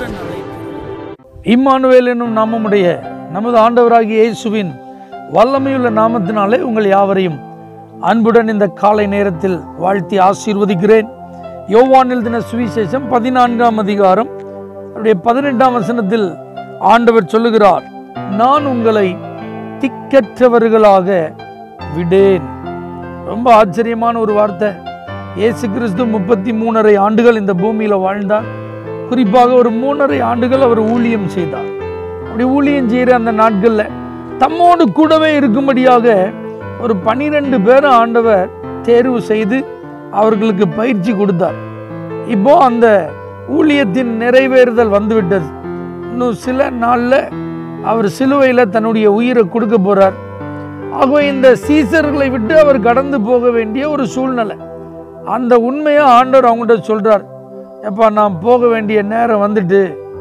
அன்புடன் அழைக்கிறோம் இம்மானுவேல் என்னும் நாமமுடைய நமது ஆண்டவராகிய இயேசுவின் வல்லமையுள்ள நாமத்தினாலே உங்கள் யாவரையும் அன்புடன் இந்த காலை நேரத்தில் வாழ்த்தி ஆசீர்வதிக்கிறேன் யோவானில் தின சுவிசேஷம் பதினான்காம் அதிகாரம் அவருடைய பதினெட்டாம் வசனத்தில் ஆண்டவர் சொல்லுகிறார் நான் உங்களை திக்கற்றவர்களாக விடேன் ரொம்ப ஆச்சரியமான ஒரு வார்த்தை இயேசு கிறிஸ்து முப்பத்தி மூணரை ஆண்டுகள் இந்த பூமியில வாழ்ந்தார் குறிப்பாக ஒரு மூணரை ஆண்டுகள் அவர் ஊழியம் செய்தார் அப்படி ஊழியம் செய்கிற அந்த நாட்களில் தம்மோடு கூடவே இருக்கும்படியாக ஒரு பனிரெண்டு பேரை ஆண்டவர் தேர்வு செய்து அவர்களுக்கு பயிற்சி கொடுத்தார் இப்போ அந்த ஊழியத்தின் நிறைவேறுதல் வந்துவிட்டது இன்னும் சில நாளில் அவர் சிலுவையில் தன்னுடைய உயிரை கொடுக்க போறார் ஆகவே இந்த சீசர்களை விட்டு அவர் கடந்து போக வேண்டிய ஒரு சூழ்நிலை அந்த உண்மையை ஆண்டவர் அவங்கள்ட்ட சொல்றார் எப்பா நான் போக வேண்டிய நேரம் வந்துட்டு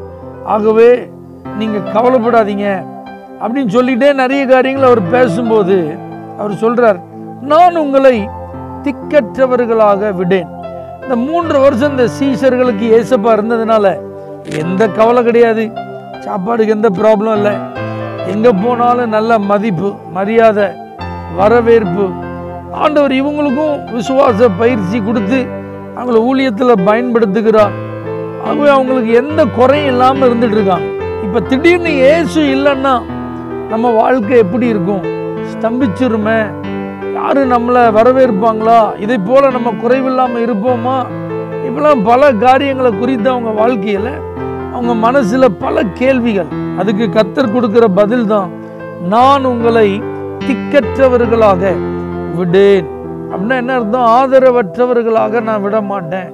ஆகவே நீங்கள் கவலைப்படாதீங்க அப்படின்னு சொல்லிட்டே நிறைய காரியங்கள் அவர் பேசும்போது அவர் சொல்றார் நான் உங்களை திக்கற்றவர்களாக விடேன் இந்த மூன்று வருஷம் இந்த சீசர்களுக்கு ஏசப்பா இருந்ததுனால எந்த கவலை கிடையாது சாப்பாடுக்கு எந்த ப்ராப்ளம் இல்லை எங்கே போனாலும் நல்ல மதிப்பு மரியாதை வரவேற்பு ஆண்டவர் இவங்களுக்கும் விசுவாச பயிற்சி கொடுத்து அவங்கள ஊழியத்தில் பயன்படுத்துகிறார் ஆகவே அவங்களுக்கு எந்த குறையும் இல்லாமல் இருந்துட்டு இருக்காங்க இப்போ திடீர்னு இயேசு இல்லைன்னா நம்ம வாழ்க்கை எப்படி இருக்கும் ஸ்தம்பிச்சிருமே யாரும் நம்மளை வரவேற்பாங்களா இதை போல நம்ம குறைவில்லாமல் இருப்போமா இப்பெல்லாம் பல காரியங்களை குறித்து அவங்க வாழ்க்கையில் அவங்க மனசுல பல கேள்விகள் அதுக்கு கத்தர் கொடுக்கிற பதில் தான் நான் உங்களை திக்கற்றவர்களாக விடேன் அப்படின்னா என்ன அர்த்தம் ஆதரவற்றவர்களாக நான் விட மாட்டேன்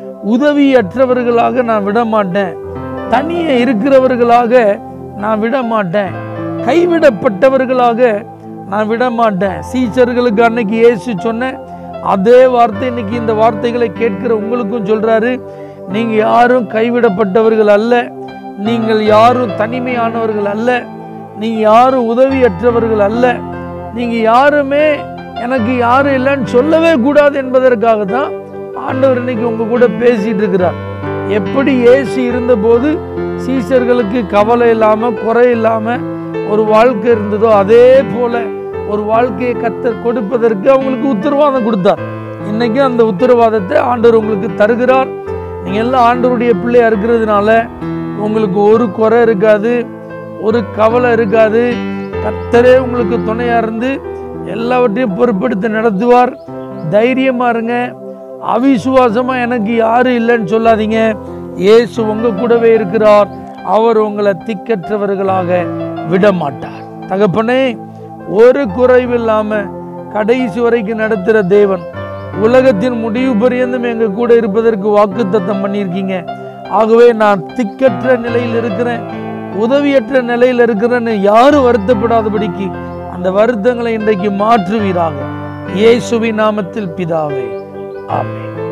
உதவியற்றவர்களாக நான் விட மாட்டேன் தனியே இருக்கிறவர்களாக நான் விட மாட்டேன் கைவிடப்பட்டவர்களாக நான் விட மாட்டேன் சீச்சர்களுக்கு அன்னைக்கு இயேசு சொன்ன அதே வார்த்தை இன்னைக்கு இந்த வார்த்தைகளை கேட்கிற உங்களுக்கும் சொல்றாரு நீங்க யாரும் கைவிடப்பட்டவர்கள் அல்ல நீங்கள் யாரும் தனிமையானவர்கள் அல்ல நீங்க யாரும் உதவியற்றவர்கள் அல்ல நீங்க யாருமே எனக்கு யாரும் இல்லைன்னு சொல்லவே கூடாது என்பதற்காக தான் ஆண்டவர் இன்னைக்கு உங்க கூட பேசிட்டு இருக்கிறார் எப்படி இயேசு இருந்தபோது சீசர்களுக்கு கவலை இல்லாம குறை இல்லாம ஒரு வாழ்க்கை இருந்ததோ அதே போல ஒரு வாழ்க்கையை கத்தர் கொடுப்பதற்கு அவங்களுக்கு உத்தரவாதம் கொடுத்தார் இன்னைக்கு அந்த உத்தரவாதத்தை ஆண்டவர் உங்களுக்கு தருகிறார் நீங்க எல்லாம் ஆண்டவருடைய பிள்ளையா இருக்கிறதுனால உங்களுக்கு ஒரு குறை இருக்காது ஒரு கவலை இருக்காது கத்தரே உங்களுக்கு துணையா இருந்து எல்லாவற்றையும் பொறுப்பெடுத்து நடத்துவார் தைரியமா இருங்க அவிசுவாசமா எனக்கு யாரும் இல்லைன்னு சொல்லாதீங்க இயேசு உங்க கூடவே இருக்கிறார் அவர் உங்களை திக்கற்றவர்களாக விட மாட்டார் தகப்பனே ஒரு குறைவில்லாம கடைசி வரைக்கும் நடத்துகிற தேவன் உலகத்தின் முடிவு பரியந்தம் எங்க கூட இருப்பதற்கு வாக்குத்தத்தம் பண்ணியிருக்கீங்க ஆகவே நான் திக்கற்ற நிலையில் இருக்கிறேன் உதவியற்ற நிலையில் இருக்கிறேன்னு யாரும் வருத்தப்படாதபடிக்கு அந்த வருத்தங்களை இன்றைக்கு மாற்றுவீராக இயேசுவின் நாமத்தில் பிதாவே ஆமென்